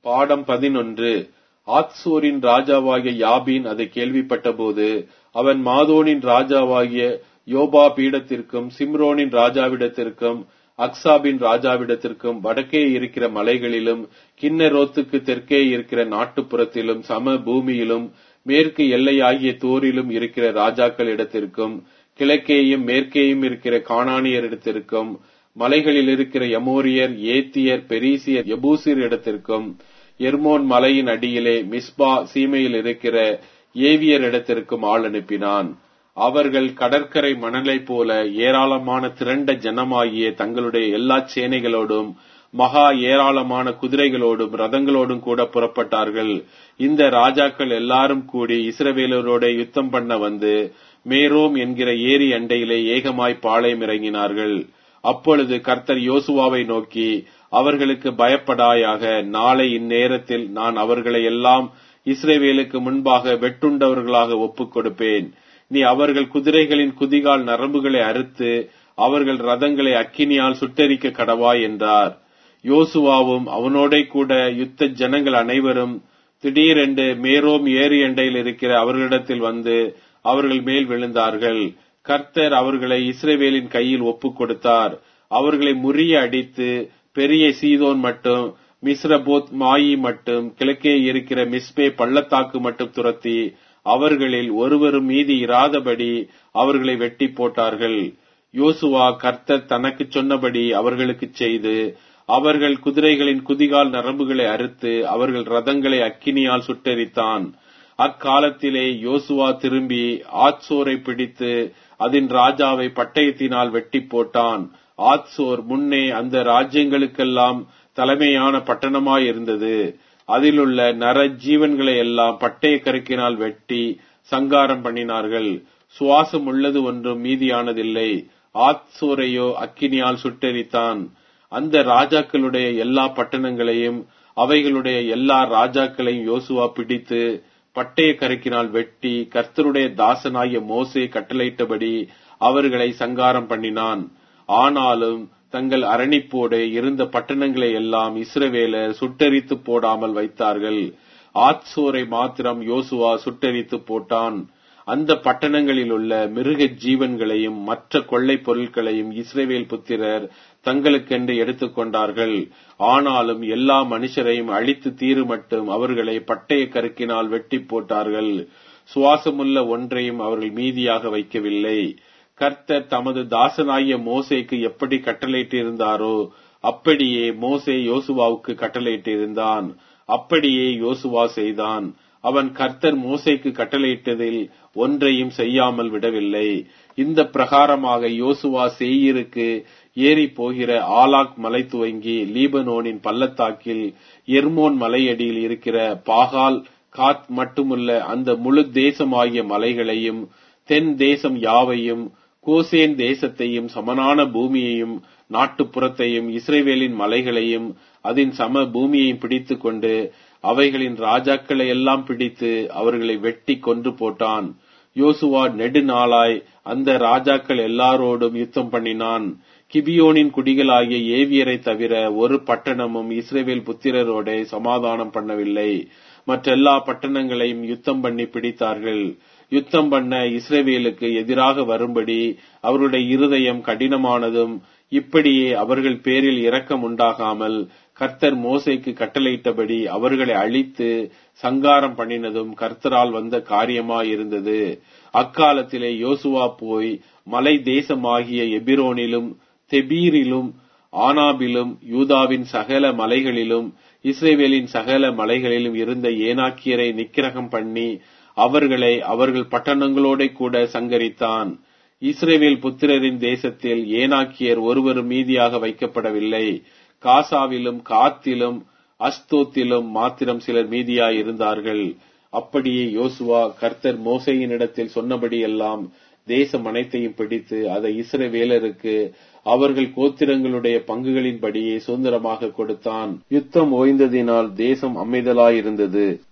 பாடம் பதினொன்று ஆத்சோரின் ராஜாவாகிய யாபீன் அதை கேள்விப்பட்டபோது அவன் மாதோனின் ராஜாவாகிய யோபா பீடத்திற்கும் சிம்ரோனின் ராஜாவிடத்திற்கும் அக்சாபின் ராஜாவிடத்திற்கும் வடக்கே இருக்கிற மலைகளிலும் கிண்ணரோத்துக்கு தெற்கே இருக்கிற நாட்டுப்புறத்திலும் சம பூமியிலும் மேற்கு எல்லையாகிய தோரிலும் இருக்கிற ராஜாக்கள் இடத்திற்கும் கிழக்கேயும் மேற்கேயும் இருக்கிற காணானியரிடத்திற்கும் மலைகளில் இருக்கிற எமோரியர் ஏத்தியர் பெரிசியர் எபூசியர் இடத்திற்கும் எர்மோன் மலையின் அடியிலே மிஸ்பா சீமையில் இருக்கிற ஏவியர் இடத்திற்கும் ஆள் அனுப்பினான் அவர்கள் கடற்கரை மணலைப் போல ஏராளமான திரண்ட ஜனமாகிய தங்களுடைய எல்லா சேனைகளோடும் மகா ஏராளமான குதிரைகளோடும் ரதங்களோடும் கூட புறப்பட்டார்கள் இந்த ராஜாக்கள் எல்லாரும் கூடி இஸ்ரவேலரோட யுத்தம் பண்ண வந்து மேரோம் என்கிற ஏரி அண்டையிலே ஏகமாய் பாளையம் இறங்கினார்கள் அப்பொழுது கர்த்தர் யோசுவாவை நோக்கி அவர்களுக்கு பயப்படாயாக நாளை இந்நேரத்தில் நான் அவர்களை எல்லாம் இஸ்ரேவேலுக்கு முன்பாக வெட்டுண்டவர்களாக ஒப்புக் கொடுப்பேன் நீ அவர்கள் குதிரைகளின் குதிகால் நரம்புகளை அறுத்து அவர்கள் ரதங்களை அக்கினியால் சுட்டரிக்க கடவாய் என்றார் யோசுவாவும் அவனோட கூட யுத்த ஜனங்கள் அனைவரும் திடீரென்று மேரோம் ஏரி அண்டையில் இருக்கிற அவர்களிடத்தில் வந்து அவர்கள் மேல் விழுந்தார்கள் கர்த்தர் அவர்களை இஸ்ரேவேலின் கையில் ஒப்புக் கொடுத்தார் அவர்களை முறிய அடித்து பெரிய சீதோன் மட்டும் மிஸ்ரபோத் மாயி மட்டும் கிழக்கே இருக்கிற மிஸ்பே பள்ளத்தாக்கு மட்டும் துரத்தி அவர்களில் ஒருவரும் மீதி இராதபடி அவர்களை வெட்டி போட்டார்கள் யோசுவா கர்த்தர் தனக்கு சொன்னபடி அவர்களுக்கு செய்து அவர்கள் குதிரைகளின் குதிகால் நரம்புகளை அறுத்து அவர்கள் ரதங்களை அக்கினியால் சுட்டெரித்தான் அக்காலத்திலே யோசுவா திரும்பி ஆத்சோரை பிடித்து அதன் ராஜாவை பட்டயத்தினால் வெட்டி போட்டான் ஆத்சோர் முன்னே அந்த ராஜ்யங்களுக்கெல்லாம் தலைமையான பட்டணமாய் இருந்தது அதிலுள்ள நர ஜீவன்களை எல்லாம் பட்டய கருக்கினால் வெட்டி சங்காரம் பண்ணினார்கள் சுவாசம் உள்ளது ஒன்றும் மீதியானதில்லை ஆத்சோரையோ அக்கினியால் சுட்டெரித்தான் அந்த ராஜாக்களுடைய எல்லா பட்டணங்களையும் அவைகளுடைய எல்லா ராஜாக்களையும் யோசுவா பிடித்து பட்டய கருக்கினால் வெட்டி கர்த்தருடைய தாசனாகிய மோசே கட்டளையிட்டபடி அவர்களை சங்காரம் பண்ணினான் ஆனாலும் தங்கள் அரணிப்போடு இருந்த பட்டணங்களை எல்லாம் இஸ்ரவேலர் சுட்டரித்து போடாமல் வைத்தார்கள் ஆத்சோரை மாத்திரம் யோசுவா சுட்டரித்து போட்டான் அந்த பட்டணங்களில் உள்ள மிருக ஜீவன்களையும் மற்ற கொள்ளை பொருட்களையும் இஸ்ரேவேல் புத்திரர் தங்களுக்கென்று எடுத்துக்கொண்டார்கள் ஆனாலும் எல்லா மனுஷரையும் அழித்து தீரு மட்டும் அவர்களை பட்டய கருக்கினால் வெட்டி போட்டார்கள் சுவாசமுள்ள ஒன்றையும் அவர்கள் மீதியாக வைக்கவில்லை கர்த்தர் தமது தாசனாகிய மோசேக்கு எப்படி கட்டளையிட்டிருந்தாரோ அப்படியே மோசே யோசுவாவுக்கு கட்டளையிட்டிருந்தான் அப்படியே யோசுவா செய்தான் அவன் கர்த்தர் மோசைக்கு கட்டளையிட்டதில் ஒன்றையும் செய்யாமல் விடவில்லை இந்த பிரகாரமாக யோசுவா சேயிருக்கு ஏறி போகிற ஆலாக் மலை துவங்கி லீபனோனின் பள்ளத்தாக்கில் எர்மோன் மலையடியில் இருக்கிற பாகால் காத் மட்டுமல்ல அந்த முழு தேசமாகிய மலைகளையும் தென் தேசம் யாவையும் கோசேன் தேசத்தையும் சமனான பூமியையும் நாட்டுப்புறத்தையும் இஸ்ரேவேலின் மலைகளையும் அதன் சம பூமியையும் பிடித்து கொண்டு அவைகளின் ராஜாக்களை எல்லாம் பிடித்து அவர்களை வெட்டி கொன்று போட்டான் யோசுவா நெடுநாளாய் அந்த ராஜாக்கள் எல்லாரோடும் யுத்தம் பண்ணினான் கிபியோனின் குடிகளாகிய ஏவியரை தவிர ஒரு பட்டணமும் இஸ்ரேவேல் புத்திரரோட சமாதானம் பண்ணவில்லை மற்றெல்லா பட்டணங்களையும் யுத்தம் பண்ணி பிடித்தார்கள் யுத்தம் பண்ண இஸ்ரேவேலுக்கு எதிராக வரும்படி அவருடைய இருதயம் கடினமானதும் இப்படியே அவர்கள் பேரில் இரக்கம் உண்டாகாமல் கர்த்தர் மோசைக்கு கட்டளையிட்டபடி அவர்களை அழித்து சங்காரம் பண்ணினதும் கர்த்தரால் வந்த காரியமாயிருந்தது அக்காலத்திலே யோசுவா போய் மலை தேசமாகிய எபிரோனிலும் தெபீரிலும் ஆனாபிலும் யூதாவின் சகல மலைகளிலும் இஸ்ரேவேலின் சகல மலைகளிலும் இருந்த ஏனாக்கியரை நிக்கிரகம் பண்ணி அவர்களை அவர்கள் பட்டணங்களோட கூட சங்கரித்தான் இஸ்ரேவேல் புத்திரரின் தேசத்தில் ஏனாக்கியர் ஒருவரும் மீதியாக வைக்கப்படவில்லை காசாவிலும் காத்திலும் அஸ்தோத்திலும் மாத்திரம் சிலர் மீதியாய் இருந்தார்கள் அப்படியே யோசுவா கர்த்தர் மோசையினிடத்தில் சொன்னபடியெல்லாம் தேசம் அனைத்தையும் பிடித்து அதை இஸ்ரவேலருக்கு அவர்கள் கோத்திரங்களுடைய பங்குகளின்படியே சுதந்திரமாக கொடுத்தான் யுத்தம் ஓய்ந்ததினால் தேசம் அமைதலாயிருந்தது